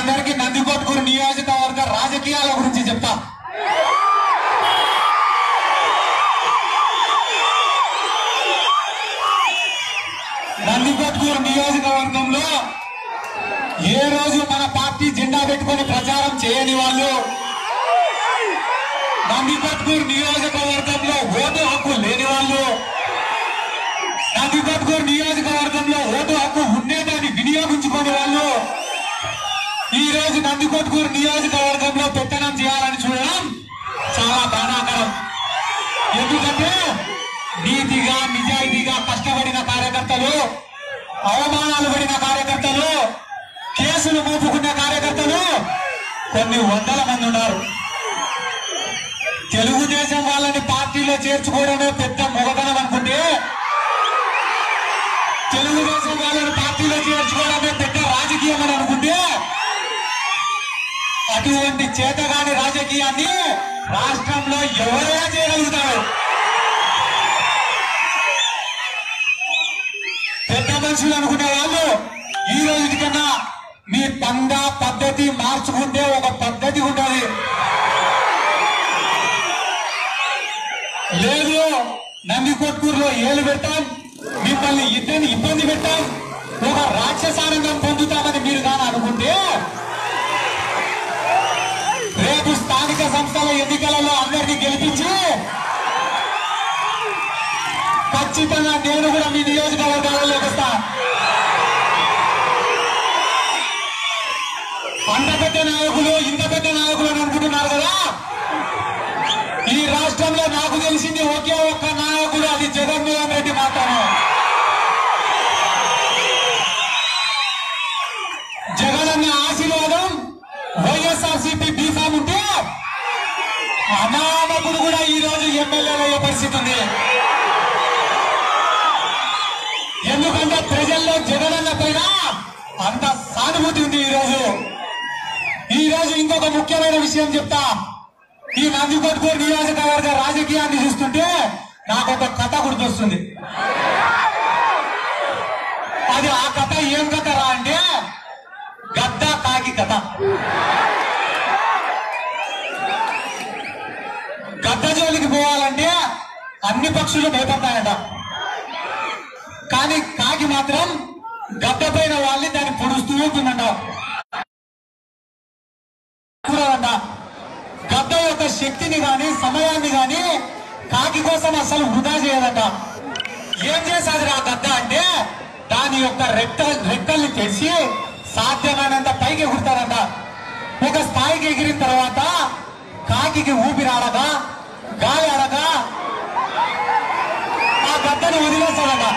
అందరికీ నందికొట్కూరు నియోజకవర్గ రాజకీయాల గురించి చెప్తా నందికొట్కూరు నియోజకవర్గంలో ఏ రోజు మన పార్టీ జెండా పెట్టుకొని ప్రచారం చేయని వాళ్ళు నందికొట్కూరు నియోజకవర్గంలో ఓటు హక్కు లేని వాళ్ళు నందికొట్కూరు నియోజకవర్గంలో ఓటు హక్కు ఉండేదాన్ని వినియోగించుకునే వాళ్ళు ఈ రోజు నందికొట్కూరు నియోజకవర్గంలో పెత్తనం చేయాలని చూడడం చాలా బాధాకరం ఎందుకంటే నీతిగా నిజాయితీగా కష్టపడిన కార్యకర్తలు అవమానాలు పడిన కార్యకర్తలు కేసులు మోపుకున్న కార్యకర్తలు కొన్ని వందల మంది ఉన్నారు తెలుగుదేశం వాళ్ళని పార్టీలో చేర్చుకోవడమే పెద్ద మొగతనం అనుకుంటే తెలుగుదేశం వాళ్ళని పార్టీలో చేర్చుకోవడమే పెద్ద రాజకీయం అని అనుకుంటే అటువంటి చేతగాని రాజకీయాన్ని రాష్ట్రంలో ఎవరైనా చేయగలుగుతారు పెద్ద మనుషులు అనుకునే వాళ్ళు ఈ రోజు కన్నా మీ పంద పద్ధతి మార్చుకుంటే ఒక పద్ధతి ఉంటుంది లేదు నందికొట్కూరులో ఏలు పెట్టాం మిమ్మల్ని ఇద్దరిని ఇబ్బంది పెట్టాం ఒక రాక్షసానందం పొందుతామని మీరు కానీ అనుకుంటే రేపు స్థానిక సంస్థల ఎన్నికలలో అందరినీ గెలిపించి ఖచ్చితంగా నేను కూడా మీ నియోజకవర్గాలలోకి వస్తా అంత పెద్ద నాయకులు ఇంత పెద్ద నాయకులు అని అనుకుంటున్నారు కదా ఈ రాష్ట్రంలో నాకు తెలిసింది ఒకే ఒక్క నాయకుడు అది జగన్మోహన్ రెడ్డి మాత్రమే జగనన్న ఆశీర్వాదం వైఎస్ఆర్సీపీ బీఫామ్ ఉంటే అనామకుడు కూడా ఈ రోజు ఎమ్మెల్యేలు అయ్యే పరిస్థితి ఉంది ఎందుకంటే ప్రజల్లో జగనన్న పైన అంత సానుభూతి ఉంది ఈ రోజు ఈ రోజు ఇంకొక ముఖ్యమైన విషయం చెప్తా ఈ నందికొట్కూరు నియోజకవర్గ రాజకీయాన్ని చూస్తుంటే నాకు ఒక కథ గుర్తొస్తుంది అది ఆ కథ ఏం కథ రా అంటే గద్ద కాకి కథ గద్ద జోలికి పోవాలంటే అన్ని పక్షులు భయపడతాయట కానీ కాకి మాత్రం గద్ద పైన వాళ్ళని దాన్ని పొడుస్తూ ఉంటుందంట చూడాలంట గద్ద యొక్క శక్తిని గాని సమయాన్ని గాని కాకి కోసం అసలు వృధా చేయదంట ఏం చేశాది ఆ గద్ద అంటే దాని యొక్క రెక్క రెక్కల్ని తెరిచి సాధ్యమైనంత పైకి ఎగురుతారంట ఒక స్థాయికి ఎగిరిన తర్వాత కాకికి ఊపిరాడక గాలి ఆడక ఆ గద్దను వదిలేస్తాడంట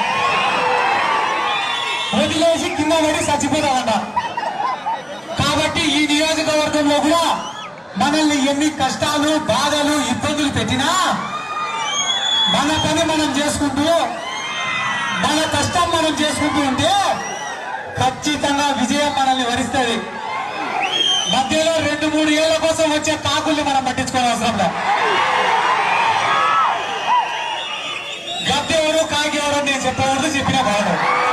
వదిలేసి కింద పడి చచ్చిపోతాడంట కాబట్టి ఈ నియోజకవర్గంలో కూడా మనల్ని ఎన్ని కష్టాలు బాధలు ఇబ్బందులు పెట్టినా మన పని మనం చేసుకుంటూ మన కష్టం మనం చేసుకుంటూ ఉంటే ఖచ్చితంగా విజయం మనల్ని వరిస్తుంది మధ్యలో రెండు మూడు ఏళ్ల కోసం వచ్చే కాకుల్ని మనం పట్టించుకోని అవసరం లేదు గద్దెవరు కాకెవరు నేను చెప్పకూడదు చెప్పినా బాగుండదు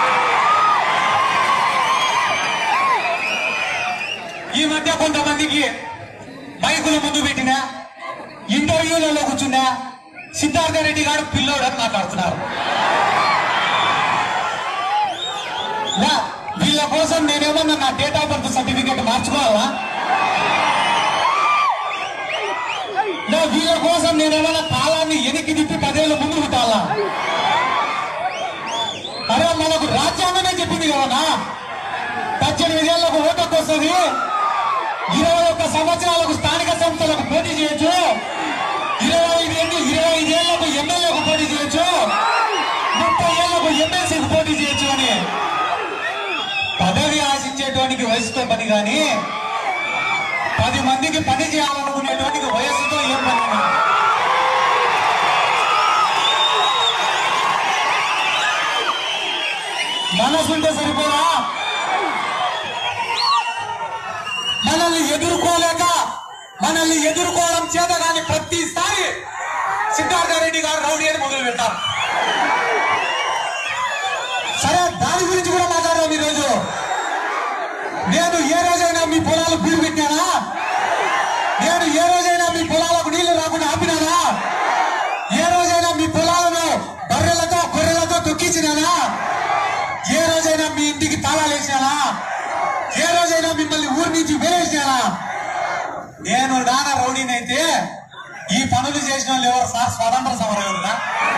ఈ మధ్య కొంతమందికి మైకుల ముందు పెట్టినా ఇంటర్వ్యూలలో కూర్చున్నా సిద్ధార్థ రెడ్డి గారు పిల్లోడు అని మాట్లాడుతున్నారు నా వీళ్ళ కోసం నేనేమన్నా నా డేట్ ఆఫ్ బర్త్ సర్టిఫికేట్ మార్చుకోవాలా నా వీళ్ళ కోసం నేనేమన్నా కాలాన్ని ఎనికి తిప్పి పదేళ్ళు ముందు పెట్టాలా అరే మనకు రాజ్యాంగమే చెప్పింది కదా పద్దెనిమిది ఏళ్లకు ఓటకు వస్తుంది ఇరవై ఒక్క సంవత్సరాలకు స్థానిక సంస్థలకు పోటీ చేయొచ్చు ఇరవై ఐదు ఏళ్ళు ఇరవై ఐదు ఏళ్లకు ఎమ్మెల్యేకు పోటీ చేయొచ్చు ముప్పై ఏళ్లకు ఎమ్మెల్సీకి పోటీ చేయొచ్చు అని పదవి ఆశించేటోనికి వయసుతో పని కానీ పది మందికి పని చేయాలనుకునేటోనికి వయస్సుతో ఏం పని ఉండదు. మనసుంటే సరిపోరా మనల్ని ఎదుర్కోలేక మనల్ని ఎదుర్కోవడం చేత కానీ ప్రతిసారి సిద్ధార్థ రెడ్డి గారు రౌడీ అని మొదలు పెడతారు సరే దాని గురించి కూడా మాట్లాడదాం ఈరోజు నేను ఏ రోజైనా మీ పొలాలకు బీడు పెట్టానా నేను ఏ రోజైనా మీ పొలాలకు నీళ్లు రాకుండా ఆపినానా ఏ రోజైనా మీ పొలాలను బర్రెలతో గొర్రెలతో తొక్కించినానా ఏ రోజైనా మీ ఇంటికి తాళాలు వేసినానా ఏ రోజైనా మిమ్మల్ని ఊరి నుంచి వేరేసినానా నేను నాన్న రౌడీనైతే ఈ పనులు చేసిన వాళ్ళు ఎవరు సార్ స్వతంత్ర సమరయోధులా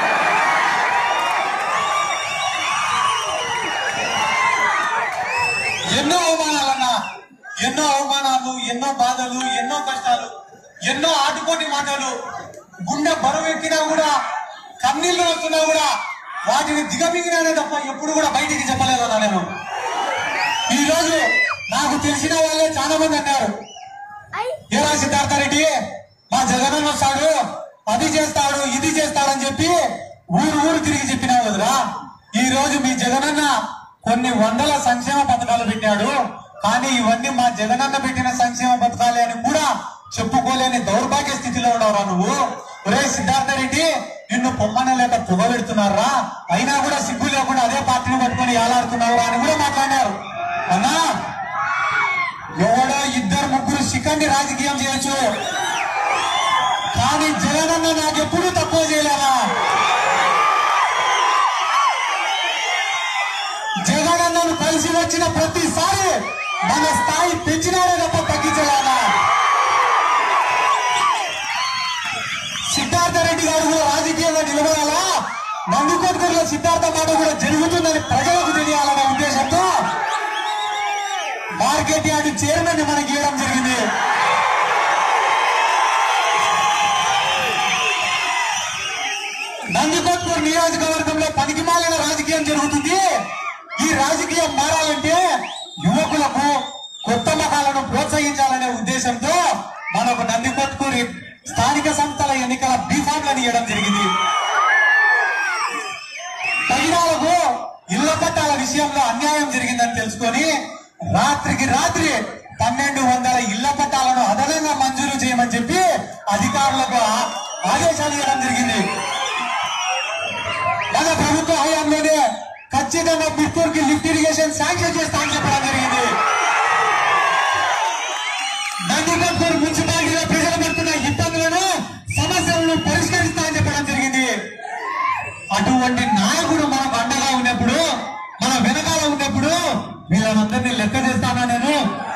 ఎన్నో అవమానాలన్నా ఎన్నో అవమానాలు ఎన్నో బాధలు ఎన్నో కష్టాలు ఎన్నో ఆటుపోటి మాటలు గుండె బరువు ఎక్కినా కూడా కన్నీళ్లు వస్తున్నా కూడా వాటిని దిగమింగినానే తప్ప ఎప్పుడు కూడా బయటికి చెప్పలేదన్నా నేను ఈ రోజు నాకు తెలిసిన వాళ్ళే చాలా మంది అన్నారు ఎలా సిద్ధార్థరెడ్డి మా జగనన్న వస్తాడు అది చేస్తాడు ఇది చేస్తాడని చెప్పి ఊరు ఊరు తిరిగి చెప్పినావు కదరా ఈ రోజు మీ జగనన్న కొన్ని వందల సంక్షేమ పథకాలు పెట్టాడు కానీ ఇవన్నీ మా జగనన్న పెట్టిన సంక్షేమ పథకాలే అని కూడా చెప్పుకోలేని దౌర్భాగ్య స్థితిలో ఉన్నావురా నువ్వు ఒరే సిద్ధార్థరెడ్డి నిన్ను పొమ్మన లేక పొగబెడుతున్నారా అయినా కూడా సిగ్గు లేకుండా అదే పార్టీని పట్టుకొని ఏలాడుతున్నావురా అని కూడా మాట్లాడారు అన్నా ఎవడో ఇద్దరు ముగ్గురు శిఖండి రాజకీయం చేయొచ్చు కానీ జగనన్న నాకెప్పుడు తక్కువ చేయలేదా జగనన్నను కలిసి వచ్చిన ప్రతిసారి మన స్థాయి పెంచినాడే తప్ప తగ్గించలేదా సిద్ధార్థ రెడ్డి గారు కూడా రాజకీయంలో నిలబడాలా నందికొట్కూరులో సిద్ధార్థ మాట కూడా జరుగుతుందని ప్రజలకు తెలియాలనే ఉద్దేశంతో మార్కెట్ యార్డ్ చైర్మన్ మనకి ఇవ్వడం జరిగింది నందికొట్కూరు నియోజకవర్గంలో పనికిమాలిన రాజకీయం జరుగుతుంది ఈ రాజకీయం మారాలంటే యువకులకు కొత్త ముఖాలను ప్రోత్సహించాలనే ఉద్దేశంతో మనకు నందికొట్కూరి స్థానిక సంస్థల ఎన్నికల బీఫామ్లను ఇవ్వడం జరిగింది తగినాలకు ఇళ్ల పట్టాల విషయంలో అన్యాయం జరిగిందని తెలుసుకొని రాత్రికి రాత్రి పన్నెండు వందల ఇళ్ల పట్టాలను అదనంగా మంజూరు చేయమని చెప్పి అధికారులకు ఆ- ఆదేశాలు ఇవ్వడం జరిగింది మన ప్రభుత్వ హయాంలోనే ఖచ్చితంగా బిత్తూరుకి లిఫ్ట్ ఇరిగేషన్ శాంక్షన్ చేస్తా అని చెప్పడం జరిగింది నందికొట్కూరు మున్సిపాలిటీలో ప్రజలు పడుతున్న ఇబ్బందులను సమస్యలను పరిష్కరిస్తా అని చెప్పడం జరిగింది అటువంటి నాయకుడు మనకు అండగా ఉన్నప్పుడు మన వెనకాల ఉన్నప్పుడు వీళ్ళనందరినీ లెక్క చేస్తానా నేను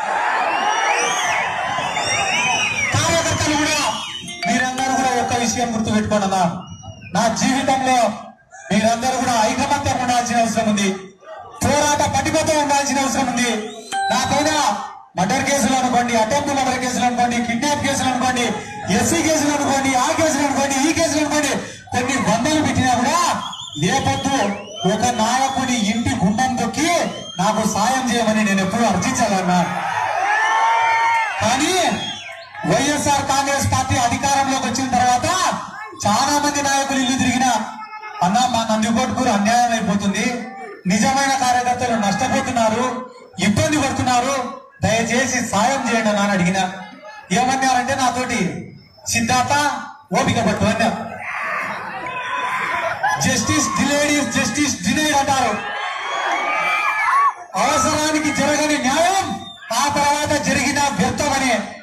కార్యకర్తలు కూడా మీరందరూ కూడా ఒక్క విషయం గుర్తుపెట్టుకోండి అన్న నా జీవితంలో మీరందరూ కూడా ఐకమత్యం ఉండాల్సిన అవసరం ఉంది పోరాట పటిమతో ఉండాల్సిన అవసరం ఉంది నా పైన మర్డర్ కేసులు అనుకోండి అటెంప్ట్ మర్డర్ కేసులు అనుకోండి కిడ్నాప్ కేసులు అనుకోండి ఎస్సీ కేసులు అనుకోండి ఆ కేసులు అనుకోండి ఈ కేసులు అనుకోండి కొన్ని వందలు పెట్టినా కూడా లేపొద్దు ఒక నాయకుడి ఇంటి గుమ్మం తొక్కి నాకు సాయం చేయమని నేను ఎప్పుడు అర్జించాలన్నా కానీ వైఎస్ఆర్ కాంగ్రెస్ పార్టీ అధికారంలోకి వచ్చిన తర్వాత చాలా మంది నాయకులు ఇల్లు తిరిగిన అన్న మా నందికొట్కూరు అన్యాయం అయిపోతుంది నిజమైన కార్యకర్తలు నష్టపోతున్నారు ఇబ్బంది పడుతున్నారు దయచేసి సాయం చేయండి అన్న అని అడిగిన ఏమన్నారంటే నాతోటి సిద్ధార్థ ఓపిక పట్టు అన్నా justice delayed is justice denied అంటారు అవసరానికి జరగని న్యాయం ఆ తర్వాత జరిగిన వ్యర్థమని